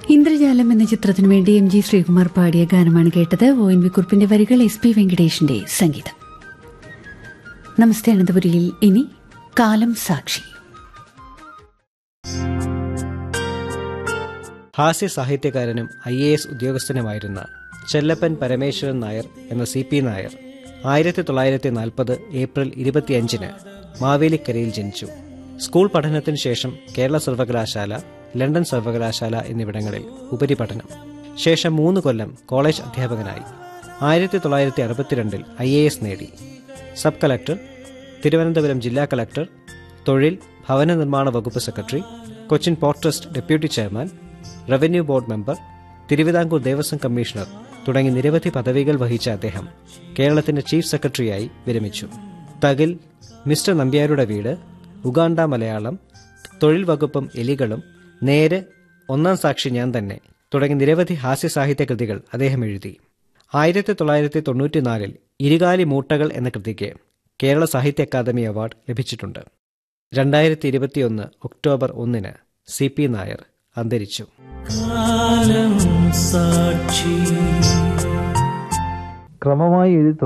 ഇന്ദ്രജാലം എന്ന ചിത്രത്തിനു വേണ്ടി എം ജി ശ്രീകുമാർ പാടിയ ഗാനമാണ് കേട്ടത് ഒ എൻ വി കുറിപ്പിന്റെ വരികൾ എസ് പി വെങ്കടേഷിന്റെ സംഗീതം നമസ്തേ അനന്തപുരിയിൽ ഇനി കാലം സാക്ഷി ഹാസ്യ സാഹിത്യകാരനും ഐ എ എസ് ഉദ്യോഗസ്ഥനുമായിരുന്ന ചെല്ലപ്പൻ പരമേശ്വരൻ നായർ എന്ന സി പി നായർ ആയിരത്തി തൊള്ളായിരത്തി നാൽപ്പത് ഏപ്രിൽ ഇരുപത്തിയഞ്ചിന് മാവേലിക്കരയിൽ ജനിച്ചു സ്കൂൾ പഠനത്തിന് ശേഷം കേരള സർവകലാശാല ലണ്ടൻ സർവകലാശാല എന്നിവിടങ്ങളിൽ ഉപരിപഠനം ശേഷം മൂന്ന് കൊല്ലം കോളേജ് അധ്യാപകനായി ആയിരത്തി തൊള്ളായിരത്തി അറുപത്തിരണ്ടിൽ ഐ എ എസ് നേടി സബ് കളക്ടർ തിരുവനന്തപുരം ജില്ലാ കളക്ടർ തൊഴിൽ ഭവന നിർമ്മാണ വകുപ്പ് secretary Cochin port trust deputy chairman revenue board member Thiruvithamkoor Devaswom commissioner തുടങ്ങി നിരവധി പദവികൾ വഹിച്ച അദ്ദേഹം കേരളത്തിന്റെ ചീഫ് സെക്രട്ടറിയായി വിരമിച്ചു തകിൽ മിസ്റ്റർ നമ്പ്യാരുടെ വീട് ഉഗാണ്ട മലയാളം തൊഴിൽ വകുപ്പും എലികളും നേര് ഒന്നാം സാക്ഷി ഞാൻ തന്നെ തുടങ്ങി നിരവധി ഹാസ്യ സാഹിത്യ കൃതികൾ അദ്ദേഹം എഴുതി ആയിരത്തി തൊള്ളായിരത്തി തൊണ്ണൂറ്റിനാലിൽ ഇരുകാലി മൂട്ടകൾ എന്ന കൃതിക്ക് കേരള സാഹിത്യ അക്കാദമി അവാർഡ് ലഭിച്ചിട്ടുണ്ട് രണ്ടായിരത്തി ഇരുപത്തിയൊന്ന് ഒക്ടോബർ ഒന്നിന് സി പി നായർ അന്തരിച്ചു ക്രമമായി എഴുതി